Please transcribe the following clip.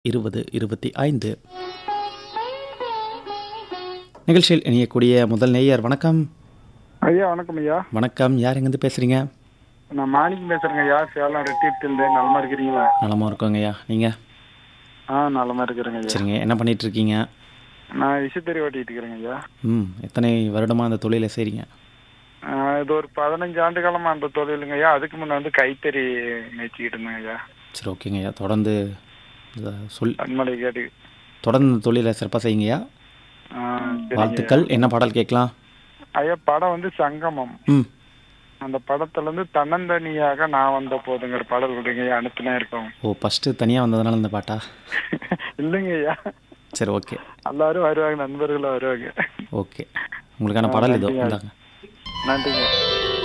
இருபது இருபத்தி ஐந்து நிகழ்ச்சியில் இணையக்கூடிய முதல் நேயர் வணக்கம் ஐயா வணக்கம் ஐயா வணக்கம் யார் எங்கேருந்து பேசுகிறீங்க நான் மாணிக்கம் பேசுறேங்க ஐயா சேலம் ரெட்டிட்டிருந்து நலமா இருக்கிறீங்களா நலமாக இருக்கோங்கய்யா நீங்கள் ஆ நலமா இருக்கிறேங்க ஐயா சரிங்க என்ன பண்ணிட்டு இருக்கீங்க நான் விசைத்தறி ஓட்டிட்டு இருக்கிறேங்க ஐயா ம் எத்தனை வருடமாக அந்த தொழிலை செய்கிறீங்க ஆ, இது ஒரு பதினஞ்சு ஆண்டு காலமா அந்த தொழிலுங்க ஐயா அதுக்கு முன்ன வந்து கைத்தறி மேய்ச்சிக்கிட்டு இருந்தேங்க ஐயா சரி ஓகேங்கய்யா தொடர்ந்து இந்த சொல் பன்மலை கேட்டு தொடர்ந்து இந்த தொழிலை சிறப்பாக செய்யுங்கய்யா ஆ, சரிங்க வாழ்த்துக்கள் என்ன பாடல் கேட்கலாம் ஐயா. ஐயா படம் வந்து சங்கமம் ம் அந்த படத்துல இருந்து தன்னந்தனியாக நான் வந்த போதுங்கிற பாடல் கொடுங்க ஐயா அனுப்பினே இருக்கோம் ஓ ஃபஸ்ட்டு தனியாக வந்ததுனால இந்த பாட்டா இல்லைங்க ஐயா சரி ஓகே எல்லாரும் வருவாங்க நண்பர்களும் வருவாங்க ஓகே உங்களுக்கான பாடல் இதோ நன்றிங்க. இந்தாங்க நன்றிங்க